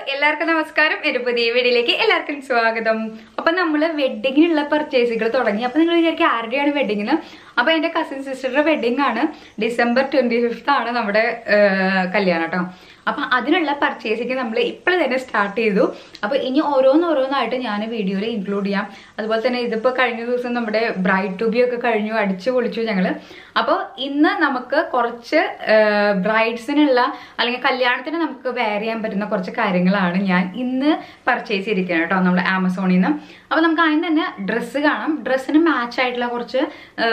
എല്ലാവർക്കും നമസ്കാരം എന്റെ പുതിയ വീഡിയോയിലേക്ക് എല്ലാവർക്കും സ്വാഗതം അപ്പൊ നമ്മള് വെഡിങ്ങിനുള്ള പർച്ചേസുകൾ തുടങ്ങി അപ്പൊ നിങ്ങൾ വിചാരിക്കും ആരുടെയാണ് വെഡിങ്ങിന് അപ്പൊ എന്റെ കസിൻ സിസ്റ്ററുടെ വെഡിങ് ആണ് ഡിസംബർ ട്വന്റി ഫിഫ്ത്ത് ആണ് നമ്മുടെ ആ, കല്യാണം കേട്ടോ അപ്പൊ അതിനുള്ള പർച്ചേസിങ് നമ്മൾ ഇപ്പോൾ തന്നെ സ്റ്റാർട്ട് ചെയ്തു അപ്പൊ ഇനി ഓരോന്നോരോന്നായിട്ട് ഞാൻ വീഡിയോയിൽ ഇൻക്ലൂഡ് ചെയ്യാം അതുപോലെ തന്നെ ഇതിപ്പോ കഴിഞ്ഞ ദിവസം നമ്മുടെ ബ്രൈഡ് ടു ബി ഒക്കെ കഴിഞ്ഞു അടിച്ചു പൊളിച്ചു ഞങ്ങള് അപ്പോൾ ഇന്ന് നമുക്ക് കുറച്ച് ബ്രൈഡ്സിനുള്ള അല്ലെങ്കിൽ കല്യാണത്തിന് നമുക്ക് വെയർ ചെയ്യാൻ പറ്റുന്ന കുറച്ച് കാര്യങ്ങളാണ് ഞാൻ ഇന്ന് പർച്ചേസ് ചെയ്തിരിക്കുന്നത് കേട്ടോ നമ്മുടെ ആമസോണിൽ നിന്ന് അപ്പോൾ നമുക്ക് അതിന് തന്നെ ഡ്രസ്സ് കാണാം ഡ്രസ്സിന് മാച്ച് ആയിട്ടുള്ള കുറച്ച് ആ,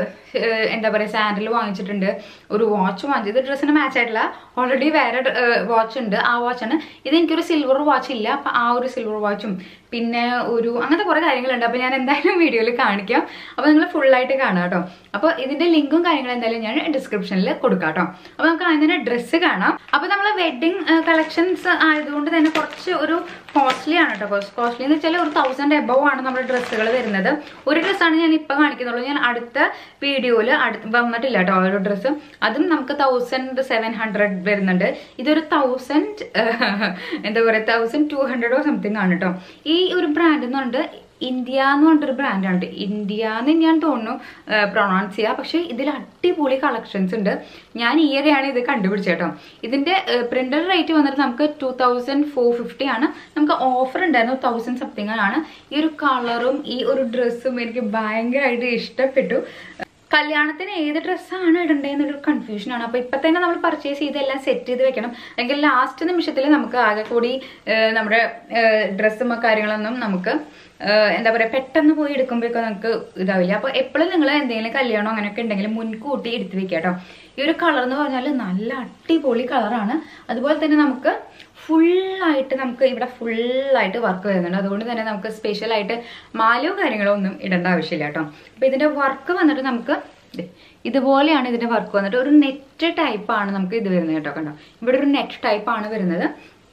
ആ, എന്താ പറയുക സാൻഡൽ വാങ്ങിച്ചിട്ടുണ്ട് ഒരു വാച്ച് വാങ്ങിച്ചു ഇത് ഡ്രസ്സിന് മാച്ച് ആയിട്ടുള്ള ഓൾറെഡി വേറെ വാച്ച് ഉണ്ട് ആ വാച്ചാണ് ഇത് എനിക്കൊരു സിൽവർ വാച്ച് ഇല്ല അപ്പം ആ ഒരു സിൽവർ വാച്ചും പിന്നെ ഒരു അങ്ങനത്തെ കുറേ കാര്യങ്ങളുണ്ട് അപ്പോൾ ഞാൻ എന്തായാലും വീഡിയോയിൽ കാണിക്കാം അപ്പോൾ നിങ്ങൾ ഫുള്ളായിട്ട് കാണാം കേട്ടോ അപ്പോൾ ഇതിന്റെ ലിങ്കും കാര്യങ്ങളും എന്തായാലും ഞാൻ ഡിസ്ക്രിപ്ഷനിൽ കൊടുക്കാം കേട്ടോ അപ്പോൾ നമുക്ക് അതിന്റെ ഡ്രസ്സ് കാണാം അപ്പോൾ നമ്മൾ വെഡിങ് കളക്ഷൻസ് ആയതുകൊണ്ട് തന്നെ കുറച്ച് ഒരു കോസ്റ്റ്ലി ആണ് കേട്ടോ കോസ്റ്റ്ലി എന്ന് വെച്ചാൽ ഒരു തൗസൻഡ് എബവ് ആണ് നമ്മുടെ ഡ്രസ്സുകൾ വരുന്നത് ഒരു ഡ്രസ്സാണ് ഞാൻ ഇപ്പം കാണിക്കുന്നുള്ളൂ ഞാൻ അടുത്ത വീഡിയോയിൽ അടുത്ത് വന്നിട്ടില്ല കേട്ടോ ആ ഒരു ഡ്രസ്സ് അതും നമുക്ക് തൗസൻഡ് സെവൻ ഹൺഡ്രഡ് വരുന്നുണ്ട് ഇതൊരു തൗസൻഡ് എന്താ പറയുക തൗസൻഡ് ടു ഹൺഡ്രഡോ സംതിങ് ആണ് കേട്ടോ ഈ ഒരു ബ്രാൻഡ് എന്ന് പറഞ്ഞിട്ട് ഇന്ത്യ എന്ന് പറഞ്ഞിട്ടൊരു ബ്രാൻഡാണ് ഇന്ത്യ എന്ന് ഞാൻ തോന്നുന്നു പ്രൊണൗൺസ് ചെയ്യുക പക്ഷേ ഇതിൽ അടിപൊളി കളക്ഷൻസ് ഉണ്ട് ഞാൻ ഈയിടെയാണ് ഇത് കണ്ടുപിടിച്ചത് കേട്ടോ ഇതിന്റെ പ്രിന്റഡ് റേറ്റ് വന്നിട്ട് നമുക്ക് ടു തൗസൻഡ് ഫോർ ഫിഫ്റ്റി ആണ് നമുക്ക് ഓഫർ ഉണ്ടായിരുന്നു തൗസൻഡ് സംതിങ് ആണ് ഈ ഒരു കളറും ഈ ഒരു ഡ്രസ്സും എനിക്ക് ഭയങ്കരമായിട്ട് ഇഷ്ടപ്പെട്ടു കല്യാണത്തിന് ഏത് ഡ്രസ്സാണ് ഇടണ്ടേന്നൊരു കൺഫ്യൂഷനാണ് അപ്പോൾ ഇപ്പം തന്നെ നമ്മൾ പർച്ചേസ് ചെയ്ത് എല്ലാം സെറ്റ് ചെയ്ത് വെക്കണം അല്ലെങ്കിൽ ലാസ്റ്റ് നിമിഷത്തിൽ നമുക്ക് ആകെ കൂടി ഏഹ്, നമ്മുടെ ഡ്രസ്സും കാര്യങ്ങളൊന്നും നമുക്ക് ഏഹ്, എന്താ പറയുക പെട്ടെന്ന് പോയി എടുക്കുമ്പോഴേക്കും നമുക്ക് ഇതാവില്ല അപ്പോൾ എപ്പോഴും നിങ്ങൾ എന്തെങ്കിലും കല്യാണം അങ്ങനെയൊക്കെ ഉണ്ടെങ്കിൽ മുൻകൂട്ടി എടുത്ത് വെക്കുക കേട്ടോ ഈ ഒരു കളർ എന്ന് പറഞ്ഞാൽ നല്ല അടിപൊളി കളറാണ് അതുപോലെ തന്നെ നമുക്ക് ഫുള്ളായിട്ട് നമുക്ക് ഇവിടെ ഫുള്ളായിട്ട് വർക്ക് വരുന്നുണ്ട് അതുകൊണ്ട് തന്നെ നമുക്ക് സ്പെഷ്യലായിട്ട് മാലയോ കാര്യങ്ങളോ ഒന്നും ഇടേണ്ട ആവശ്യമില്ല കേട്ടോ അപ്പോൾ ഇതിന്റെ വർക്ക് വന്നിട്ട് നമുക്ക് ദേ ഇതുപോലെയാണ് ഇതിന്റെ വർക്ക് വന്നിട്ട് ഒരു നെറ്റ് ടൈപ്പാണ് നമുക്ക് ഇത് വരുന്നത് കേട്ടോ കണ്ടോ ഇവിടെ ഒരു നെറ്റ് ടൈപ്പാണ് വരുന്നത്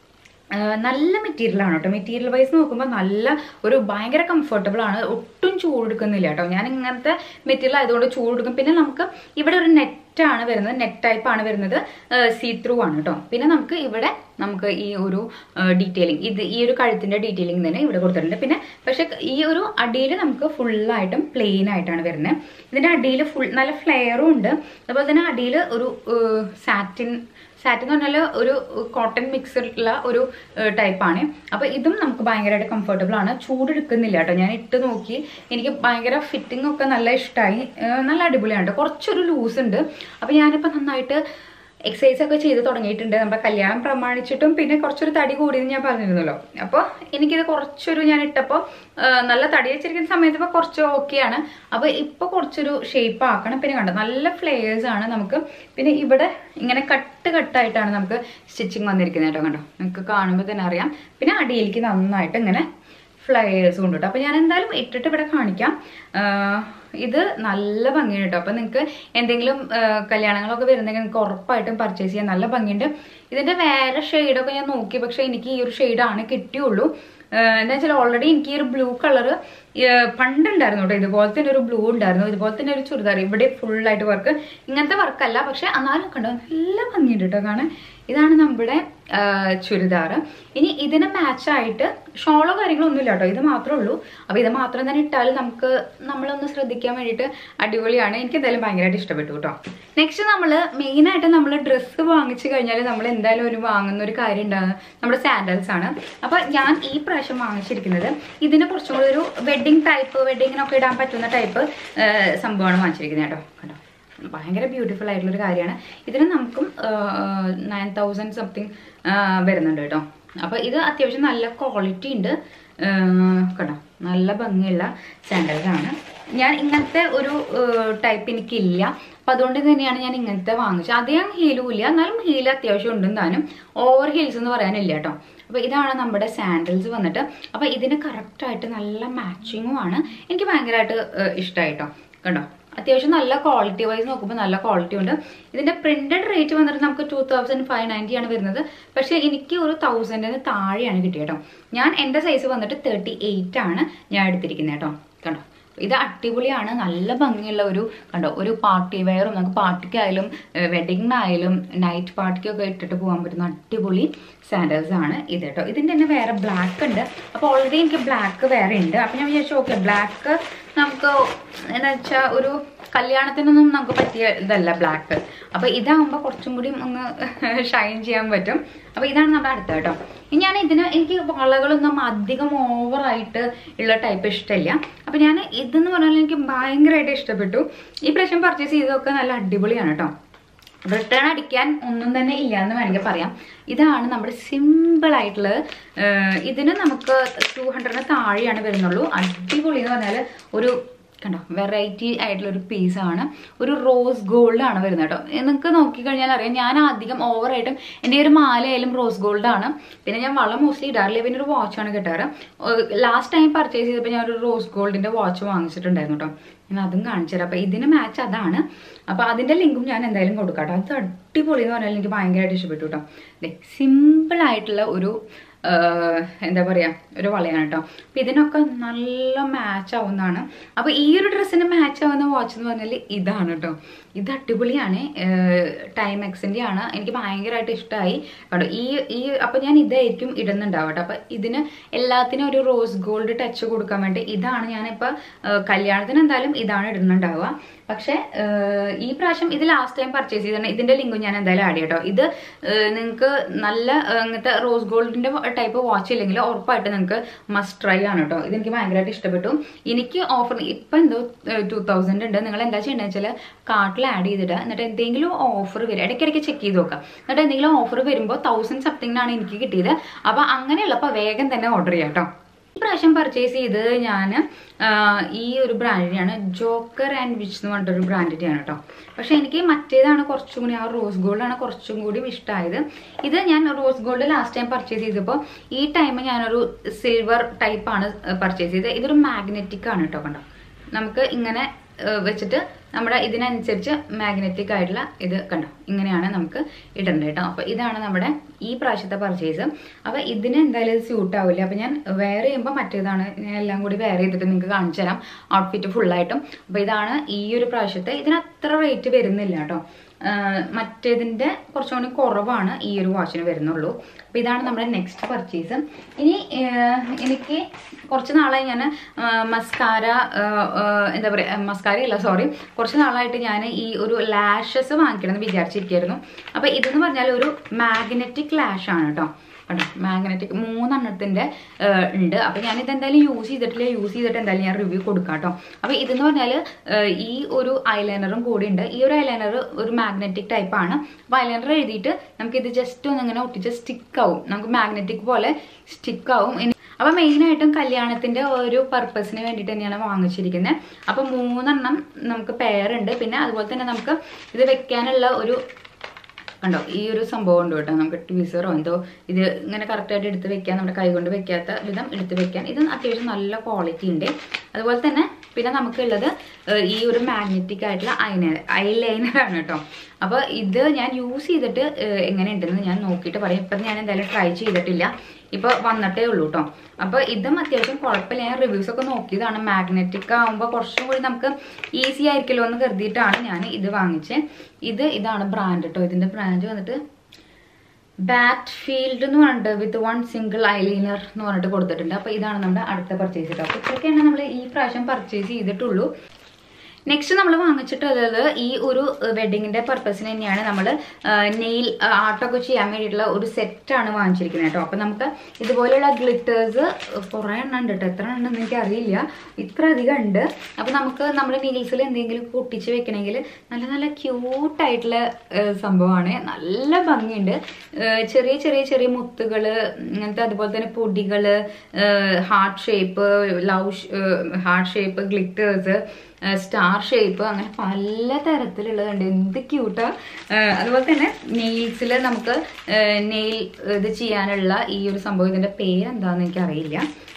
ആ, നല്ല മെറ്റീരിയൽ ആണ് കേട്ടോ മെറ്റീരിയൽ വൈസ് നോക്കുമ്പോൾ നല്ല ഒരു ഭയങ്കര കംഫർട്ടബിൾ ആണ് ഒട്ടും ചൂടെടുക്കുന്നില്ല കേട്ടോ ഞാൻ ഇങ്ങനത്തെ മെറ്റീരിയൽ ആയതുകൊണ്ട് ചൂടെടുക്കും പിന്നെ നമുക്ക് ഇവിടെ ഒരു നെറ്റ് ആണ് വരുന്നത് നെറ്റ് ടൈപ്പ് ആണ് വരുന്നത് സീ ത്രൂ ആണ് കേട്ടോ പിന്നെ നമുക്ക് ഇവിടെ നമുക്ക് ഈ ഒരു ഡീറ്റെയിലിംഗ് ഇത് ഈ ഒരു കഴുത്തിന്റെ ഡീറ്റെയിലിംഗ് തന്നെ ഇവിടെ കൊടുത്തിട്ടുണ്ട് പിന്നെ പക്ഷെ ഈ ഒരു അടിയിൽ നമുക്ക് ഫുള്ളായിട്ടും പ്ലെയിൻ ആയിട്ടാണ് വരുന്നത് ഇതിന്റെ അടിയിൽ ഫുൾ നല്ല ഫ്ലെയറും ഉണ്ട് അതുപോലെ തന്നെ അടിയിൽ ഒരു സാറ്റിൻ സാറ്റിൻ എന്ന് പറഞ്ഞാൽ ഒരു കോട്ടൺ മിക്സിലുള്ള ഒരു ടൈപ്പാണ് അപ്പോൾ ഇതും നമുക്ക് ഭയങ്കരമായിട്ട് കംഫർട്ടബിൾ ആണ് ചൂടെടുക്കുന്നില്ല കേട്ടോ ഞാൻ ഇട്ട് നോക്കി എനിക്ക് ഭയങ്കര ഫിറ്റിംഗ് ഒക്കെ നല്ല ഇഷ്ടമായി നല്ല അടിപൊളിയാണ് കേട്ടോ കുറച്ചൊരു ലൂസ് ഉണ്ട് അപ്പോൾ ഞാനിപ്പോൾ നന്നായിട്ട് എക്സസൈസ് ഒക്കെ ചെയ്ത് തുടങ്ങിയിട്ടുണ്ട് നമ്മുടെ കല്യാണം പ്രമാണിച്ചിട്ടും പിന്നെ കുറച്ചൊരു തടി കൂടിയെന്ന് ഞാൻ പറഞ്ഞിരുന്നല്ലോ അപ്പോൾ എനിക്കിത് കുറച്ചൊരു ഞാൻ ഇട്ടപ്പോൾ നല്ല തടി വെച്ചിരിക്കുന്ന സമയത്ത് ഇപ്പോൾ കുറച്ച് ഓക്കെയാണ് അപ്പോൾ ഇപ്പോൾ കുറച്ചൊരു ഷേപ്പ് ആക്കണം പിന്നെ കണ്ടോ നല്ല ഫ്ലെയേഴ്സ് ആണ് നമുക്ക് പിന്നെ ഇവിടെ ഇങ്ങനെ കട്ട് കട്ടായിട്ടാണ് നമുക്ക് സ്റ്റിച്ചിങ് വന്നിരിക്കുന്നത് കേട്ടോ കണ്ടോ നിങ്ങൾക്ക് കാണുമ്പോൾ തന്നെ അറിയാം പിന്നെ അടിയിലേക്ക് നന്നായിട്ട് ഇങ്ങനെ ഫ്ലയേഴ്സ് കൊണ്ട് കേട്ടോ അപ്പോൾ ഞാൻ എന്തായാലും ഇട്ടിട്ട് ഇവിടെ കാണിക്കാം ആഹ് ഇത് നല്ല ഭംഗിയാണ് കേട്ടോ അപ്പോൾ നിങ്ങൾക്ക് എന്തെങ്കിലും ആഹ് കല്യാണങ്ങളൊക്കെ വരുന്നെങ്കിൽ നിങ്ങൾക്ക് ഉറപ്പായിട്ടും പർച്ചേസ് ചെയ്യാൻ നല്ല ഭംഗിയുണ്ട് ഇതിൻ്റെ വേറെ ഷെയ്ഡൊക്കെ ഞാൻ നോക്കി പക്ഷേ എനിക്ക് ഈ ഒരു ഷെയ്ഡാണ് കിട്ടിയുള്ളൂ ആഹ് എന്താ വെച്ചാൽ ഓൾറെഡി എനിക്ക് ഈ ഒരു ബ്ലൂ കളർ പണ്ടുണ്ടായിരുന്നു കേട്ടോ ഇതുപോലെ തന്നെ ഒരു ബ്ലൂ ഉണ്ടായിരുന്നു ഇതുപോലെ തന്നെ ഒരു ചുരിദാർ ഇവിടെ ഫുള്ളായിട്ട് വർക്ക് ഇങ്ങനത്തെ വർക്കല്ല പക്ഷെ എന്നാലും കണ്ടോ നല്ല ഭംഗിയുണ്ട് കേട്ടോ കാണാൻ ഇതാണ് നമ്മുടെ ചുരിദാർ ഇനി ഇതിന് മാച്ചായിട്ട് ഷോളോ കാര്യങ്ങളോ ഒന്നുമില്ല കേട്ടോ ഇത് മാത്രമേ ഉള്ളൂ അപ്പോൾ ഇത് മാത്രം തന്നെ ഇട്ടാൽ നമുക്ക് നമ്മളൊന്ന് ശ്രദ്ധിക്കാൻ വേണ്ടിയിട്ട് അടിപൊളിയാണ് എനിക്ക് എന്തായാലും ഭയങ്കരമായിട്ട് ഇഷ്ടപ്പെട്ടു കേട്ടോ നെക്സ്റ്റ് നമ്മൾ മെയിനായിട്ട് നമ്മൾ ഡ്രസ്സ് വാങ്ങിച്ചു കഴിഞ്ഞാൽ നമ്മൾ എന്തായാലും ഒരു വാങ്ങുന്ന ഒരു കാര്യം ഉണ്ടാകുന്നത് നമ്മുടെ സാൻഡൽസ് ആണ് അപ്പോൾ ഞാൻ ഈ പ്രാവശ്യം വാങ്ങിച്ചിരിക്കുന്നത് ഇതിന് കുറച്ചും കൂടി ഒരു വെഡ്ഡിങ് ടൈപ്പ് വെഡ്ഡിങ്ങിനൊക്കെ ഇടാൻ പറ്റുന്ന ടൈപ്പ് സംഭവമാണ് വാങ്ങിച്ചിരിക്കുന്നത് കേട്ടോ കണ്ടോ ഭയങ്കര ബ്യൂട്ടിഫുൾ ആയിട്ടുള്ള ഒരു കാര്യമാണ് ഇതിന് നമുക്കും നയൻ തൗസൻഡ് സംതിങ് വരുന്നുണ്ട് കേട്ടോ അപ്പോൾ ഇത് അത്യാവശ്യം നല്ല ക്വാളിറ്റി ഉണ്ട് കേട്ടോ നല്ല ഭംഗിയുള്ള സാൻഡൽസ് ആണ് ഞാൻ ഇങ്ങനത്തെ ഒരു ടൈപ്പ് എനിക്കില്ല അപ്പം അതുകൊണ്ട് തന്നെയാണ് ഞാൻ ഇങ്ങനത്തെ വാങ്ങിച്ചത് അധികം ഹീലും ഇല്ല എന്നാലും ഹീൽ അത്യാവശ്യം ഉണ്ട് താനും ഓവർ ഹീൽസ് എന്ന് പറയാനില്ല കേട്ടോ അപ്പോൾ ഇതാണ് നമ്മുടെ സാൻഡൽസ് വന്നിട്ട് അപ്പോൾ ഇതിന് കറക്റ്റായിട്ട് നല്ല മാച്ചിങ്ങും ആണ് എനിക്ക് ഭയങ്കരമായിട്ട് ഇഷ്ടമായിട്ടോ കണ്ടോ അത്യാവശ്യം നല്ല ക്വാളിറ്റി വൈസ് നോക്കുമ്പോൾ നല്ല ക്വാളിറ്റി ഉണ്ട് ഇതിന്റെ പ്രിന്റഡ് റേറ്റ് വന്നിട്ട് നമുക്ക് ടൂ തൗസൻഡ് ഫൈവ് നയൻറ്റി ആണ് വരുന്നത് പക്ഷേ എനിക്ക് ഒരു തൗസൻഡിന് താഴെയാണ് കിട്ടിയത് കേട്ടോ ഞാൻ എൻ്റെ സൈസ് വന്നിട്ട് തേർട്ടി എയ്റ്റ് ആണ് ഞാൻ എടുത്തിരിക്കുന്നത് കേട്ടോ കണ്ടോ ഇത് അടിപൊളിയാണ് നല്ല ഭംഗിയുള്ള ഒരു കണ്ടോ ഒരു പാർട്ടി വെയറും നമുക്ക് പാർട്ടിക്കായാലും വെഡിങ്ങിനായാലും നൈറ്റ് പാർട്ടിക്കൊക്കെ ഇട്ടിട്ട് പോകാൻ പറ്റുന്ന അടിപൊളി സാൻഡൽസ് ആണ് ഇത് കേട്ടോ ഇതിൻ്റെ തന്നെ വേറെ ബ്ലാക്ക് ഉണ്ട് അപ്പോൾ ഓൾറെഡി എനിക്ക് ബ്ലാക്ക് വേറെ ഉണ്ട് അപ്പം ഞാൻ വിചാരിച്ചു ഓക്കെ ബ്ലാക്ക് നമുക്ക് എന്താ വെച്ചാൽ ഒരു കല്യാണത്തിനൊന്നും നമുക്ക് പറ്റിയ ഇതല്ല ബ്ലാക്ക് അപ്പോൾ ഇതാകുമ്പോൾ കുറച്ചും കൂടി ഒന്ന് ഷൈൻ ചെയ്യാൻ പറ്റും അപ്പോൾ ഇതാണ് നമ്മുടെ അടുത്ത കേട്ടോ ഇനി ഞാൻ ഇതിന് എനിക്ക് വളകളൊന്നും അധികം ഓവറായിട്ട് ഉള്ള ടൈപ്പ് ഇഷ്ടമില്ല അപ്പോൾ ഞാൻ ഇതെന്ന് പറഞ്ഞാൽ എനിക്ക് ഭയങ്കരമായിട്ട് ഇഷ്ടപ്പെട്ടു ഈ പ്രാവശ്യം പർച്ചേസ് ചെയ്തതൊക്കെ നല്ല അടിപൊളിയാണ് കേട്ടോ റിട്ടേൺ അടിക്കാൻ ഒന്നും തന്നെ ഇല്ല എന്ന് വേണമെങ്കിൽ പറയാം ഇതാണ് നമ്മുടെ സിമ്പിൾ ആയിട്ടുള്ള ഇതിന് നമുക്ക് ടു ഹൺഡ്രഡിന് താഴെയാണ് വരുന്നുള്ളൂ അടിപൊളി എന്ന് പറഞ്ഞാൽ ഒരു കണ്ടോ വെറൈറ്റി ആയിട്ടുള്ള ഒരു പീസാണ് ഒരു റോസ് ഗോൾഡ് ആണ് വരുന്നത് കേട്ടോ നിങ്ങൾക്ക് നോക്കിക്കഴിഞ്ഞാൽ അറിയാം ഞാൻ അധികം ഓവറായിട്ടും എൻ്റെ ഒരു മാലയായാലും റോസ് ഗോൾഡ് ആണ് പിന്നെ ഞാൻ വളം മോസ്റ്റ്ലി ഇടാറില്ല പിന്നെ ഒരു വാച്ചാണ് കിട്ടാറ് ലാസ്റ്റ് ടൈം പർച്ചേസ് ചെയ്തപ്പോൾ ഞാൻ ഒരു റോസ് ഗോൾഡിൻ്റെ വാച്ച് വാങ്ങിച്ചിട്ടുണ്ടായിരുന്നു കേട്ടോ ഞാൻ അതും കാണിച്ചു തരാം അപ്പോൾ ഇതിന് മാച്ച് അതാണ് അപ്പോൾ അതിൻ്റെ ലിങ്കും ഞാൻ എന്തായാലും കൊടുക്കാം കേട്ടോ അത് അടിപൊളി എന്ന് പറഞ്ഞാൽ എനിക്ക് ഭയങ്കരമായിട്ട് ഇഷ്ടപ്പെട്ടു കേട്ടോ അല്ലേ സിമ്പിൾ ആയിട്ടുള്ള ഒരു എന്താ പറയുക ഒരു വളയാണ് കേട്ടോ അപ്പം ഇതിനൊക്കെ നല്ല മാച്ച് ആവുന്നതാണ് അപ്പോൾ ഈ ഒരു ഡ്രസ്സിന് മാച്ച് ആവുന്ന വാച്ച് എന്ന് പറഞ്ഞാൽ ഇതാണ് കേട്ടോ ഇത് അടിപൊളിയാണ് ടൈം എക്സിൻ്റെ ആണ് എനിക്ക് ഭയങ്കരമായിട്ട് ഇഷ്ടമായി കേട്ടോ ഈ ഈ അപ്പം ഞാൻ ഇതായിരിക്കും ഇടുന്നുണ്ടാവും കേട്ടോ അപ്പം ഇതിന് എല്ലാത്തിനും ഒരു റോസ് ഗോൾഡ് ടച്ച് കൊടുക്കാൻ വേണ്ടി ഇതാണ് ഞാനിപ്പോൾ കല്യാണത്തിന് എന്തായാലും ഇതാണ് ഇടുന്നുണ്ടാവുക പക്ഷേ ഈ പ്രാവശ്യം ഇത് ലാസ്റ്റ് ടൈം പർച്ചേസ് ചെയ്തിട്ടുണ്ട് ഇതിന്റെ ലിങ്കും ഞാൻ എന്തായാലും ആഡ് ചെയ്യട്ടോ ഇത് നിങ്ങൾക്ക് നല്ല ഇങ്ങനത്തെ റോസ് ഗോൾഡിന്റെ ടൈപ്പ് വാച്ച് ഇല്ലെങ്കിൽ ഉറപ്പായിട്ട് നിങ്ങൾക്ക് മസ്റ്റ് ട്രൈ ആണ് കേട്ടോ ഇതെനിക്ക് ഭയങ്കരമായിട്ട് ഇഷ്ടപ്പെട്ടു എനിക്ക് ഓഫർ ഇപ്പം എന്തോ ടു തൗസൻഡ് ഉണ്ട് നിങ്ങൾ എന്താ ചെയ്യേണ്ടത് വെച്ചാൽ കാർട്ടിൽ ആഡ് ചെയ്തിട്ട് എന്നിട്ട് എന്തെങ്കിലും ഓഫർ വരും ഇടയ്ക്കിടയ്ക്ക് ചെക്ക് ചെയ്ത് നോക്കാം എന്നിട്ട് എന്തെങ്കിലും ഓഫർ വരുമ്പോൾ തൗസൻഡ് സംതിങ്ങിനാണ് എനിക്ക് കിട്ടിയത് അപ്പോൾ അങ്ങനെയുള്ളപ്പോൾ വേഗം തന്നെ ഓർഡർ ചെയ്യാം കേട്ടോ ഈ പ്രാവശ്യം പർച്ചേസ് ചെയ്തത് ഞാൻ ഈ ഒരു ബ്രാൻഡിനെയാണ് ജോക്കർ ആൻഡ് വിച്ച് എന്ന് പറഞ്ഞിട്ടൊരു ബ്രാൻഡിൻ്റെയാണ് കേട്ടോ പക്ഷേ എനിക്ക് മറ്റേതാണ് കുറച്ചും കൂടി ആ റോസ് ഗോൾഡാണ് കുറച്ചും കൂടി ഇഷ്ടമായത് ഇത് ഞാൻ rose gold last time purchase ചെയ്തപ്പോൾ ഈ ടൈം ഞാനൊരു സിൽവർ ടൈപ്പാണ് പർച്ചേസ് ചെയ്തത് ഇതൊരു മാഗ്നറ്റിക് ആണ് കേട്ടോ കണ്ടോ നമുക്ക് ഇങ്ങനെ വെച്ചിട്ട് നമ്മുടെ ഇതിനനുസരിച്ച് മാഗ്നറ്റിക് ആയിട്ടുള്ള ഇത് കണ്ടോ ഇങ്ങനെയാണ് നമുക്ക് ഇടേണ്ടത് കേട്ടോ അപ്പോൾ ഇതാണ് നമ്മുടെ ഈ പ്രാവശ്യത്തെ പർച്ചേസ് അപ്പോൾ ഇതിന് എന്തായാലും ഇത് സ്യൂട്ട് ആവില്ല അപ്പോൾ ഞാൻ വെയർ ചെയ്യുമ്പോൾ മറ്റേതാണ് ഞാൻ എല്ലാം കൂടി വെയർ ചെയ്തിട്ട് നിങ്ങൾക്ക് കാണിച്ചു തരാം ഔട്ട്ഫിറ്റ് ഫുള്ളായിട്ടും അപ്പോൾ ഇതാണ് ഈ ഒരു പ്രാവശ്യത്തെ ഇതിന് അത്ര റേറ്റ് വരുന്നില്ല കേട്ടോ മറ്റേതിൻ്റെ കുറച്ചുകൂടി കുറവാണ് ഈ ഒരു വാച്ചിന് വരുന്നുള്ളൂ അപ്പോൾ ഇതാണ് നമ്മുടെ നെക്സ്റ്റ് പർച്ചേസ് ഇനി എനിക്ക് കുറച്ച് നാളായി ഞാൻ മസ്കാര എന്താ പറയുക മസ്കാര അല്ല സോറി കുറച്ച് നാളായിട്ട് ഞാൻ ഈ ഒരു ലാഷസ് വാങ്ങിക്കണം എന്ന് വിചാരിച്ചിരിക്കുകയായിരുന്നു അപ്പോൾ ഇതെന്ന് പറഞ്ഞാൽ ഒരു മാഗ്നറ്റിക് ലാഷ് ആണ് കേട്ടോ കേട്ടോ മാഗ്നറ്റിക് മൂന്നെണ്ണത്തിൻ്റെ ഉണ്ട് അപ്പോൾ ഞാനിത് എന്തായാലും യൂസ് ചെയ്തിട്ടില്ല യൂസ് ചെയ്തിട്ട് എന്തായാലും ഞാൻ റിവ്യൂ കൊടുക്കാം കേട്ടോ അപ്പോൾ ഇതെന്ന് പറഞ്ഞാൽ ഈ ഒരു ഐലൈനറും കൂടി ഉണ്ട് ഈ ഒരു ഐലൈനർ ഒരു മാഗ്നറ്റിക് ടൈപ്പാണ് അപ്പോൾ ഐലൈനർ എഴുതിയിട്ട് നമുക്കിത് ജസ്റ്റ് ഒന്ന് ഇങ്ങനെ ഒട്ടിച്ച് സ്റ്റിക്കാവും നമുക്ക് മാഗ്നറ്റിക് പോലെ സ്റ്റിക്കാവും ഇനി അപ്പോൾ മെയിനായിട്ടും കല്യാണത്തിൻ്റെ ഒരു പർപ്പസിന് വേണ്ടിയിട്ട് തന്നെയാണ് വാങ്ങിച്ചിരിക്കുന്നത് അപ്പോൾ മൂന്നെണ്ണം നമുക്ക് പെയറുണ്ട് പിന്നെ അതുപോലെ തന്നെ നമുക്ക് ഇത് വെക്കാനുള്ള ഒരു കണ്ടോ ഈ ഒരു സംഭവം ഉണ്ട് കേട്ടോ നമുക്ക് ട്വീസറോ എന്തോ ഇത് ഇങ്ങനെ കറക്റ്റായിട്ട് എടുത്ത് വെക്കാൻ നമ്മുടെ കൈ കൊണ്ട് വെക്കാത്ത വിധം എടുത്ത് വെക്കാൻ ഇത് അത്യാവശ്യം നല്ല ക്വാളിറ്റി ഉണ്ട് അതുപോലെ തന്നെ പിന്നെ നമുക്കുള്ളത് ഈ ഒരു മാഗ്നറ്റിക് ആയിട്ടുള്ള ഐലൈനർ ഐലൈനറാണ് കേട്ടോ അപ്പോൾ ഇത് ഞാൻ യൂസ് ചെയ്തിട്ട് എങ്ങനെ ഉണ്ടെന്ന് ഞാൻ നോക്കിയിട്ട് പറയും ഇപ്പം ഞാൻ എന്തായാലും ട്രൈ ചെയ്തിട്ടില്ല ഇപ്പോൾ വന്നിട്ടേ ഉള്ളൂ കേട്ടോ അപ്പോൾ ഇതും അത്യാവശ്യം കുഴപ്പമില്ല ഞാൻ റിവ്യൂസ് ഒക്കെ നോക്കിയതാണ് മാഗ്നറ്റിക് ആകുമ്പോൾ കുറച്ചും കൂടി നമുക്ക് ഈസി ആയിരിക്കുമല്ലോ എന്ന് കരുതിയിട്ടാണ് ഞാൻ ഇത് വാങ്ങിച്ചത് ഇത് ഇതാണ് ബ്രാൻഡ് കേട്ടോ ഇതിൻ്റെ ബ്രാൻഡ് വന്നിട്ട് ബാറ്റ് ഫീൽഡ് എന്ന് പറഞ്ഞിട്ട് വിത്ത് വൺ സിംഗിൾ ഐലൈനർ എന്ന് പറഞ്ഞിട്ട് കൊടുത്തിട്ടുണ്ട് അപ്പോൾ ഇതാണ് നമ്മുടെ അടുത്ത പർച്ചേസ് കേട്ടോ അപ്പോൾ ഇത്രയൊക്കെയാണ് നമ്മൾ ഈ പ്രാവശ്യം പർച്ചേസ് ചെയ്തിട്ടുള്ളൂ നെക്സ്റ്റ് നമ്മൾ വാങ്ങിച്ചിട്ടുള്ളത് ഈ ഒരു വെഡിങ്ങിന്റെ പർപ്പസിന് തന്നെയാണ് നമ്മൾ നെയിൽ ആർട്ടൊക്കെ ചെയ്യാൻ വേണ്ടിയിട്ടുള്ള ഒരു സെറ്റാണ് വാങ്ങിച്ചിരിക്കുന്നത് കേട്ടോ അപ്പം നമുക്ക് ഇതുപോലെയുള്ള ഗ്ലിറ്റേഴ്സ് കുറേ എണ്ണം ഉണ്ട് കേട്ടോ എത്ര ഉണ്ടെന്ന് എനിക്ക് അറിയില്ല ഇത്ര അധികം ഉണ്ട് അപ്പം നമുക്ക് നമ്മുടെ നെയിൽസിൽ എന്തെങ്കിലും പൊട്ടിച്ച് വെക്കണമെങ്കിൽ നല്ല നല്ല ക്യൂട്ടായിട്ടുള്ള സംഭവമാണ് നല്ല ഭംഗിയുണ്ട് ചെറിയ ചെറിയ ചെറിയ മുത്തുകൾ അങ്ങനത്തെ അതുപോലെ തന്നെ പൊടികൾ heart shape love heart shape glitters star shape അങ്ങനെ പല തരത്തിലുള്ളതുണ്ട് എന്ത് ക്യൂട്ടാ അതുപോലെ തന്നെ നെയിൽസിൽ നമുക്ക് നെയിൽ ഇത് ചെയ്യാനുള്ള ഈ ഒരു സംഭവം ഇതിൻ്റെ പേരെന്താണെന്ന് എനിക്കറിയില്ല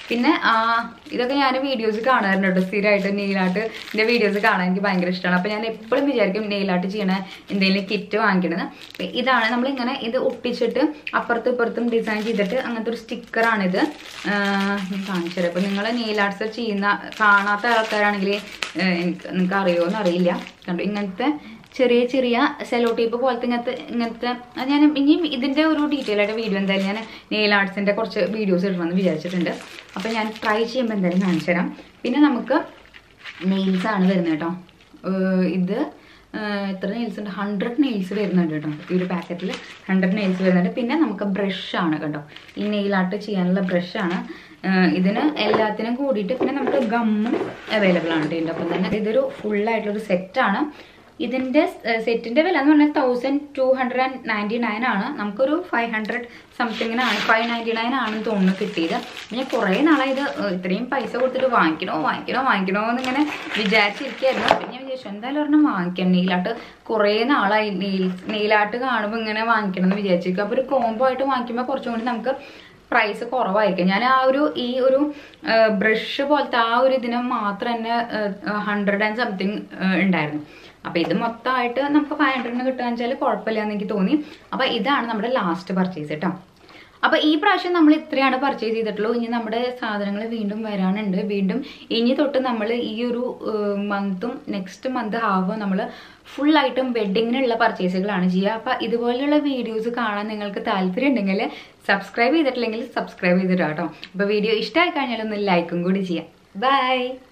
പിന്നെ ആ, ഇതൊക്കെ ഞാൻ വീഡിയോസ് കാണാറുണ്ട് കേട്ടോ സ്ഥിരമായിട്ട് നെയിലാട്ട് എൻ്റെ വീഡിയോസ് കാണാൻ എനിക്ക് ഭയങ്കര ഇഷ്ടമാണ് അപ്പോൾ ഞാൻ എപ്പോഴും വിചാരിക്കും നെയിലാട്ട് ചെയ്യണ എന്തെങ്കിലും കിറ്റ് വാങ്ങിക്കണത് അപ്പൊ ഇതാണ് നമ്മളിങ്ങനെ ഇത് ഒട്ടിച്ചിട്ട് അപ്പുറത്തും ഇപ്പുറത്തും ഡിസൈൻ ചെയ്തിട്ട് അങ്ങനത്തെ ഒരു സ്റ്റിക്കറാണിത് ഞാൻ കാണിച്ചു തരാം അപ്പോൾ നിങ്ങൾ നെയിൽ ആർട്സ് ചെയ്യുന്ന കാണാത്ത ആൾക്കാരാണെങ്കിൽ എനിക്ക് നിങ്ങൾക്ക് അറിയുമോ അറിയില്ല കണ്ടു ഇങ്ങനത്തെ ചെറിയ ചെറിയ സെലോ ടേപ്പ് പോലത്തെ ഇങ്ങനത്തെ ഇങ്ങനത്തെ അത് ഞാൻ ഇനിയും ഇതിൻ്റെ ഒരു ഡീറ്റെയിൽ ആയിട്ട് വീഡിയോ എന്തായാലും ഞാൻ നെയിൽ ആർട്സിൻ്റെ കുറച്ച് വീഡിയോസ് ഇടണമെന്ന് വിചാരിച്ചിട്ടുണ്ട് അപ്പോൾ ഞാൻ ട്രൈ ചെയ്യുമ്പോൾ എന്തായാലും കാണിച്ചു തരാം പിന്നെ നമുക്ക് നെയിൽസ് ആണ് വരുന്നത് കേട്ടോ ഏഹ് ഇത് ഏഹ് എത്ര നെയിൽസ് ഉണ്ട് ഹൺഡ്രഡ് നെയിൽസ് വരുന്നുണ്ട് കേട്ടോ ഈ ഒരു പാക്കറ്റിൽ ഹൺഡ്രഡ് നെയിൽസ് വരുന്നുണ്ട് പിന്നെ നമുക്ക് ബ്രഷ് ആണ് കേട്ടോ ഈ നെയിലാട്ട് ചെയ്യാനുള്ള ബ്രഷാണ് ഇതിന് എല്ലാത്തിനും കൂടിയിട്ട് പിന്നെ നമുക്ക് ഗമ്മും അവൈലബിൾ ആണ് കേട്ടോ ഇതിൻ്റെ ഒപ്പം തന്നെ ഇതൊരു ഫുള്ളായിട്ടുള്ളൊരു സെറ്റാണ് ഇതിന്റെ സെറ്റിന്റെ വില എന്ന് പറഞ്ഞാൽ thousand two hundred and ninety nine ആണ് നമുക്കൊരു ഫൈവ് ഹൺഡ്രഡ് സംതിങ്ങിനാണ് ഫൈവ് നയൻറ്റി നയൻ ആണെന്ന് തോന്നുന്നു കിട്ടിയത് ഞാൻ കുറേ നാളായി ഇത് ഏഹ്, ഇത്രയും പൈസ കൊടുത്തിട്ട് വാങ്ങിക്കണോ വാങ്ങിക്കണോ വാങ്ങിക്കണോ എന്നിങ്ങനെ വിചാരിച്ചിരിക്കുകയായിരുന്നു അപ്പം ഞാൻ വിചാരിച്ചു എന്തായാലും ഒരെണ്ണം വാങ്ങിക്കാം നെയിലാട്ട് കുറേ നാളായി നെയിൽ നെയിലാട്ട് കാണുമ്പോൾ ഇങ്ങനെ വാങ്ങിക്കണം എന്ന് വിചാരിച്ചിരിക്കും അപ്പോൾ ഒരു കോംബോ ആയിട്ട് വാങ്ങിക്കുമ്പോൾ കുറച്ചും കൂടി നമുക്ക് പ്രൈസ് കുറവായിരിക്കും ഞാൻ ആ ഒരു ഈ ഒരു ബ്രഷ് പോലത്തെ ആ ഒരു ഇതിന് മാത്രം തന്നെ ഹൺഡ്രഡ് ആൻഡ് സംതിങ് ഉണ്ടായിരുന്നു അപ്പൊ ഇത് മൊത്തമായിട്ട് നമുക്ക് ഫൈവ് ഹൺഡ്രഡിന് കിട്ടുക വെച്ചാൽ കുഴപ്പമില്ല എന്ന് എനിക്ക് തോന്നി അപ്പൊ ഇതാണ് നമ്മുടെ ലാസ്റ്റ് പർച്ചേസ് കേട്ടോ അപ്പൊ ഈ പ്രാവശ്യം നമ്മൾ ഇത്രയാണ് പർച്ചേസ് ചെയ്തിട്ടുള്ളൂ ഇനി നമ്മുടെ സാധനങ്ങൾ വീണ്ടും വരാനുണ്ട് വീണ്ടും ഇനി തൊട്ട് നമ്മൾ ഈ ഒരു മന്തും നെക്സ്റ്റ് മന്ത് ഹാവും നമ്മൾ ഫുൾ ആയിട്ടും വെഡിങ്ങിനുള്ള പർച്ചേസുകളാണ് ചെയ്യുക അപ്പൊ ഇതുപോലെയുള്ള വീഡിയോസ് കാണാൻ നിങ്ങൾക്ക് താല്പര്യം ഉണ്ടെങ്കിൽ സബ്സ്ക്രൈബ് ചെയ്തിട്ടില്ലെങ്കിൽ സബ്സ്ക്രൈബ് ചെയ്തിട്ടോ കേട്ടോ അപ്പൊ വീഡിയോ ഇഷ്ടമായി കഴിഞ്ഞാൽ ഒന്ന് ലൈക്കും കൂടി ചെയ്യാം ബൈ